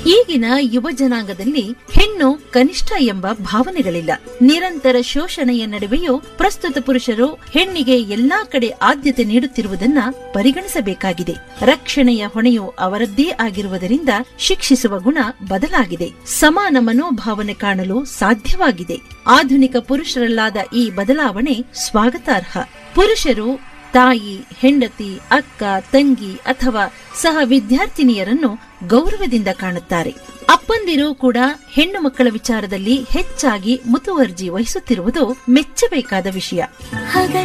ಈಗಿನ ಯುವ ಜನಾಂಗದಲ್ಲಿ ಹೆಣ್ಣು ಕನಿಷ್ಠ ಎಂಬ ಭಾವನೆಗಳಿಲ್ಲ ನಿರಂತರ ಶೋಷಣೆಯ ನಡುವೆಯೂ ಪ್ರಸ್ತುತ ಪುರುಷರು ಹೆಣ್ಣಿಗೆ ಎಲ್ಲಾ ಕಡೆ ಆದ್ಯತೆ ನೀಡುತ್ತಿರುವುದನ್ನ ಪರಿಗಣಿಸಬೇಕಾಗಿದೆ ರಕ್ಷಣೆಯ ಹೊಣೆಯು ಅವರದ್ದೇ ಆಗಿರುವುದರಿಂದ ಶಿಕ್ಷಿಸುವ ಗುಣ ಬದಲಾಗಿದೆ ಸಮಾನ ಮನೋಭಾವನೆ ಕಾಣಲು ಸಾಧ್ಯವಾಗಿದೆ ಆಧುನಿಕ ಪುರುಷರಲ್ಲಾದ ಈ ಬದಲಾವಣೆ ಸ್ವಾಗತಾರ್ಹ ಪುರುಷರು ತಾಯಿ ಹೆಂಡತಿ ಅಕ್ಕ ತಂಗಿ ಅಥವಾ ಸಹ ವಿದ್ಯಾರ್ಥಿನಿಯರನ್ನು ಗೌರವದಿಂದ ಕಾಣುತ್ತಾರೆ ಅಪ್ಪಂದಿರು ಕೂಡ ಹೆಣ್ಣು ಮಕ್ಕಳ ವಿಚಾರದಲ್ಲಿ ಹೆಚ್ಚಾಗಿ ಮುತುವರ್ಜಿ ವಹಿಸುತ್ತಿರುವುದು ಮೆಚ್ಚಬೇಕಾದ ವಿಷಯ